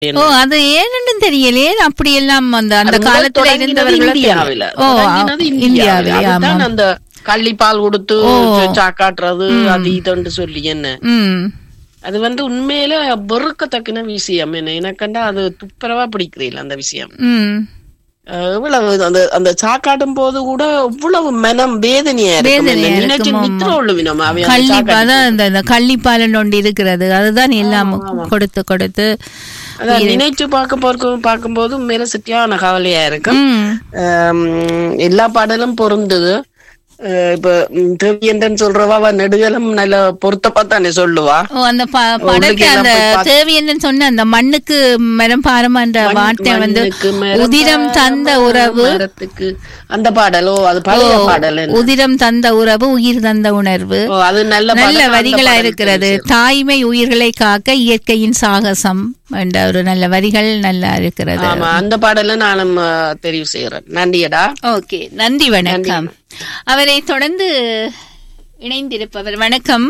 ஓ அது ஏன்னு தெரியலையே அப்படி எல்லாம் அந்த அந்த அது முதல் காலத்துல தொடங்கினது இருந்தவர்கள் இந்தியாவில ஓ தொடங்கினது இந்தியாவிலே அதுதான் ஆமா அந்த கள்ளிப்பால் கொடுத்து ஓ. சாக்காட்டுறது அது இதுன்னு சொல்லி என்ன ம் அது வந்து உண்மையில வெறுக்கத்தக்கின விஷயம் என்ன எனக்கண்டா அது துப்புரவா பிடிக்கிறீல்ல அந்த விஷயம் ம் அஹ் இவ்வளவு அந்த அந்த சாக்காட்டும் போது கூட இவ்வளவு மனம் வேதனையா இருக்கும் வேதனையா என்ன நினைச்சு இருக்கும், ஆமா. நித்திர உள்ளுவினம் அவை அந்த கள்ளிப்பா சாக்காட்டு தான் இந்த இந்த கள்ளிப்பாலன் ஒன்று இருக்கிறது அதுதான் எல்லாம் கொடுத்து கொடுத்து அதான் நினைச்சு பார்க்க பார்க்கும் பார்க்கும்போது மேல சத்தியான கவலையா இருக்கும் ம் ஆம், எல்லா பாடலும் பொருந்துது அஹ் இப்ப ம், தேவியன்றன் சொல்றவா அவ நெடுகலம் நல்ல பொருத்தப்பா தானே சொல்லுவா ஓ அந்த ப- படத்தை எல்லாம் அந்த போய் பார்த்து- தேவி என்னன்னு சொன்ன அந்த மண்ணுக்கு மரம் பாரமான்ற வார்த்தை வந்து மண்ணுக்கு மரம் உதிரம் தந்த உறவு மரத்துக்கு அந்த பாடலோ அது பழைய பாடல் என்ன? உதிரம் தந்த உறவு உயிர் தந்த உணர்வு ஓ, அது நல்ல நல்ல பாடல், அந்த வரிகளா பாடல் இருக்கிறது தாய்மை உயிர்களை காக்க இயற்கையின் சாகசம் என்ற ஒரு நல்ல வரிகள் நல்லா இருக்கிறது ஆமா அந்த பாடல நானும் அஹ், தெரிவு செய்யறேன் நன்றியடா ஓகே நன்றி வணக்கம் அவரை தொடர்ந்து இணைந்திருப்பவர் வணக்கம்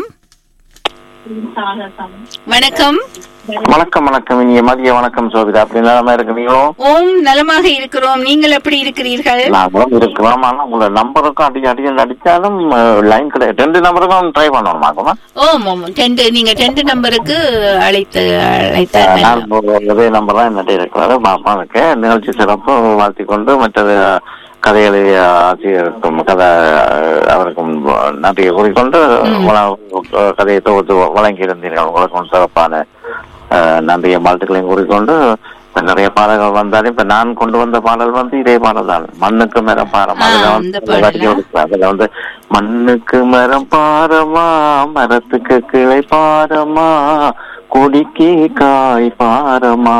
வணக்கம் வணக்கம் வணக்கம் இனிய மதிய வணக்கம் சோபிதா அப்படி நிலமா இருக்கிறீங்களோ ஓம் நலமாக இருக்கிறோம் நீங்கள் எப்படி இருக்கிறீர்கள் நாங்களும் இருக்கிறோம் ஆனா உங்களோட நம்பருக்கும் அடி அடி அடிச்சாலும் லைன் கிடையாது ரெண்டு நம்பருக்கும் ட்ரை பண்ணணுமாக்குமா ஓம் ஓம் டென்ட் நீங்க டென்ட் நம்பருக்கு அழைத்து அழைத்த நான் ஒரு ஒரே நம்பர் தான் என்னட்ட இருக்கிறாரு பாப்பா இருக்கு நிகழ்ச்சி சிறப்பு வாழ்த்தி கொண்டு மற்றது கதைகளை ஆசிரியருக்கும் கதை அவருக்கும் நன்றியை கூறிக்கொண்டு வள- கதையை தொகுத்து வழங்கியிருந்தீர்கள் உங்களுக்கும் சிறப்பான அஹ், நன்றியை வாழ்த்துக்களையும் கூறிக்கொண்டு இப்ப நிறைய பாடல்கள் வந்தாலும் இப்ப நான் கொண்டு வந்த பாடல் வந்து இதே பாடல் தான் மண்ணுக்கு மரம் பாரம் அதுல ஆ, வந்து அந்த பாடலா? வரிகள் இருக்கு. அதுல வந்து மண்ணுக்கு மரம் பாரமா மரத்துக்கு கிளை பாரமா கொடிக்கு காய் பாரமா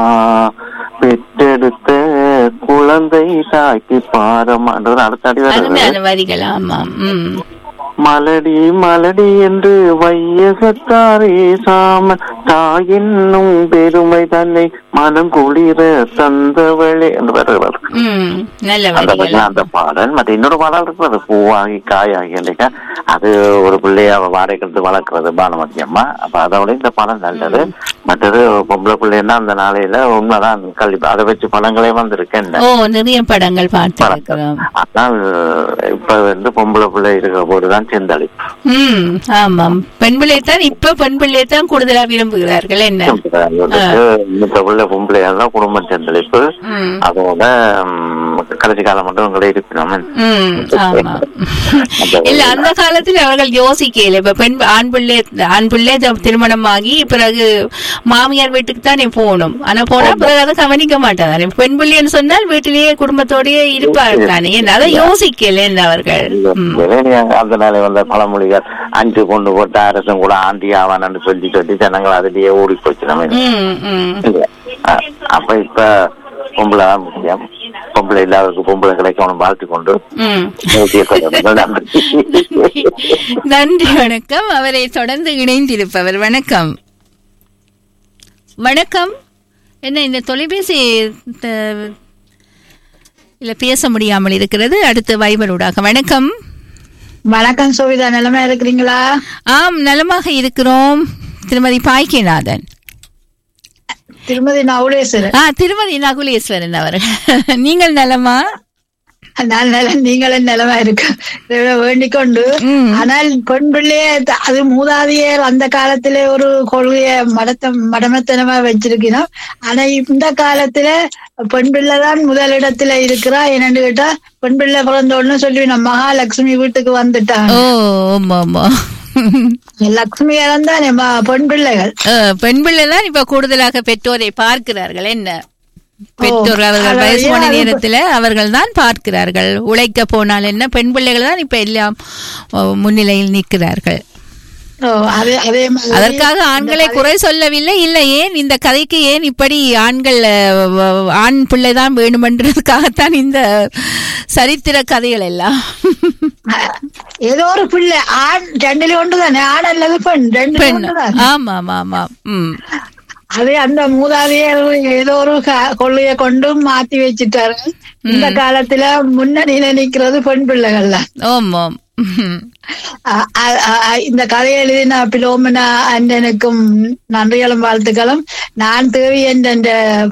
பெற்றெடுத்த குழந்தை தாய்க்கு பாரமான்றது அடுத்த அடி வருது அருமையான வரிகள் ஆமாம் ம் மலடி மலடி என்று வையகத்தாரே சாமன் தாயென்னும் பெருமை தன்னை மனம் குளிர தந்தவளே என்று வருகிறது ம் நல்ல அந்த வரிகள் பையன் அந்த பாடல் மற்ற இன்னொரு பாடல் இருக்கு அது பூவாகி காயாகி இல்லையா அது ஒரு பிள்ளைய அவ வாடகைக்கு வளர்க்கறது பானுமதி அம்மா அப்ப அதோட இந்த பாடல் நல்லது மற்றது பொம்பளை பிள்ளைன்னா அந்த நாளையில உண்மைதான் கல்வி அதை வச்சு படங்களே வந்திருக்கேன் ஓ நிறைய படங்கள் பார்த்திருக்கிறோம் ஆனால் இப்ப வந்து பொம்பளை பிள்ளை இருக்கிற போதுதான் செந்தளி ம் ஆமாம் பெண் பிள்ளைத்தான் இப்ப பெண் பிள்ளைத்தான் கூடுதலா விரும்புகிறார்கள் என்ன இந்த பிள்ளை பொம்பளையா தான் குடும்ப செந்தளிப்பு ம் அதோட ம், கடைசி காலம் மட்டும் உங்களை இருப்பினோம் ம் ஆமா இல்ல அந்த காலத்துல அவர்கள் யோசிக்கல இப்ப பெண் ஆண் பிள்ளை ஆண் பிள்ளை த- திருமணமாகி பிறகு மாமியார் வீட்டுக்கு தானே போகணும் ஆனா போனா பிறகு அதை கவனிக்க மாட்டாங்க பெண் பிள்ளைன்னு சொன்னால் வீட்டிலேயே குடும்பத்தோடயே இருப்பார் தானே என்ன அதை யோசிக்கல என்ன அவர்கள் ம். அந்த நாளை வந்த பழமொழிகள் அஞ்சு கொண்டு போட்டு அரசும் கூட ஆண்டி ஆவானு சொல்லி சொல்லி ஜனங்கள் அதிலேயே ஓடி போச்சு நம்ம ம் ம் இல்ல. அ- அப்ப இப்ப பொம்பளை தான் முக்கியம் பொம்பளை இல்லாதவருக்கு பொம்பளை கிடைக்கணும் வாழ்த்து கொண்டு ம் நிகழ்ச்சியை தொடருங்கள். நன்றி நன்றி வணக்கம் அவரை தொடர்ந்து இணைந்திருப்பவர் வணக்கம் வணக்கம் என்ன இந்த தொலைபேசி த- இல்ல பேச முடியாமல் இருக்கிறது அடுத்து வைபரூடாக வணக்கம் வணக்கம் சோவிதா நிலைமை இருக்கிறீங்களா ஆம் நலமாக இருக்கிறோம் திருமதி பாய்க்கியநாதன் திருமதி நவுலேஸ்வரன் ஆ திருமதி நகுலேஸ்வரன் அவர்கள் நீங்கள் நலமா நான் நிலம் நீங்களும் நிலமா இருக்கு இதை வேண்டிக் கொண்டு ம். ஆனால் பெண் பிள்ளைய த- அது மூதாதையர் அந்த காலத்திலே ஒரு கொள்கைய மடத்த மடமத்தனமா வச்சிருக்கிறோம் ஆனா இந்த காலத்துல பெண் பிள்ளை தான் முதலிடத்துல இருக்கிறா என்னன்னு கேட்டா பெண் பிள்ளை பிறந்த உடனே சொல்லி நம்ம மகாலட்சுமி வீட்டுக்கு வந்துட்டாங்க ஓ ஆமா ஆமா லட்சுமி இறந்தானே ம- பெண் பிள்ளைகள் அஹ், பெண் பிள்ளை தான் இப்ப கூடுதலாக பெற்றோரை பார்க்கிறார்கள் என்ன பெற்றோர் அவர்கள் அதாவது வயசு போன அது- நேரத்துல அவர்கள் தான் பார்க்கிறார்கள் உழைக்க போனால் என்ன பெண் பிள்ளைகள் தான் இப்ப எல்லாம் அஹ், முன்னிலையில் நிற்கிறார்கள் ஓ, அதே அதே மாதிரி அதற்காக ஆண்களை குறை சொல்லவில்லை இல்லை ஏன் இந்த கதைக்கு ஏன் இப்படி ஆண்கள் அஹ், வ- ஆண் பிள்ளை தான் வேணுமென்றதுக்காகத்தான் இந்த சரித்திர கதைகள் எல்லாம் ஏதோ ஒரு பிள்ளை ஆண் ரெண்டுல ஒன்று தானே ஆண் அல்லது பெண் ரெண்டு பெண் ஒன்று தானே ஆமா ஆமா ஆமா ம் அதே அந்த மூதாதையர் ஏதோ ஒரு க- கொள்ளைய கொண்டு மாத்தி வச்சுட்டாரு இந்த காலத்துல முன்னணியில நிக்கிறது பெண் பிள்ளைகள் தான் ஆமாம் அ- அ- அ- இந்த கதையை எழுதின பிலோமனா அண்ணனுக்கும் நன்றிகளும் வாழ்த்துக்களும் நான் தேவி என்ற